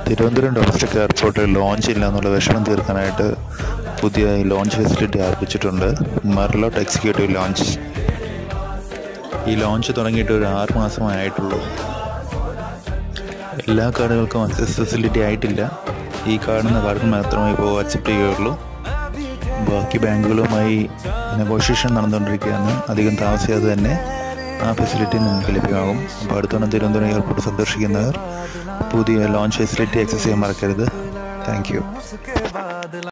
Thiruvananthapuram domestic എയർപോർട്ടിൽ launch ഇല്ല എന്നുള്ള വിഷമം തീർക്കാനായിട്ട് പുതിയ ലോഞ്ച് ഫെസിലിറ്റി ആരംഭിച്ചിട്ടുണ്ട് മെർലോട്ട് എക്സിക്യൂട്ടീവ് ലോഞ്ച് ഈ ലോഞ്ച് തുടങ്ങിയിട്ട് ഒരു ആറ് മാസമേ ആയിട്ടുള്ളൂ എല്ലാ കാർഡുകൾക്കും അക്സസ് ഫെസിലിറ്റി ആയിട്ടില്ല ഈ കാണുന്ന കാർഡിന് മാത്രമേ ഇപ്പോൾ അക്സെപ്റ്റ് ചെയ്യുകയുള്ളൂ ബാക്കി ബാങ്കുകളുമായി നെഗോഷിയേഷൻ നടന്നുകൊണ്ടിരിക്കുകയാണ് അധികം താമസിയാതെ തന്നെ ആ ഫെസിലിറ്റി നിങ്ങൾക്ക് ലഭ്യമാകും അപ്പോൾ അടുത്തവണ തിരുവനന്തപുരം എയർപോർട്ട് സന്ദർശിക്കുന്നവർ പുതിയ ലോഞ്ച് ഫെസിലിറ്റി ആക്സസ് ചെയ്യാൻ മറക്കരുത് താങ്ക് യു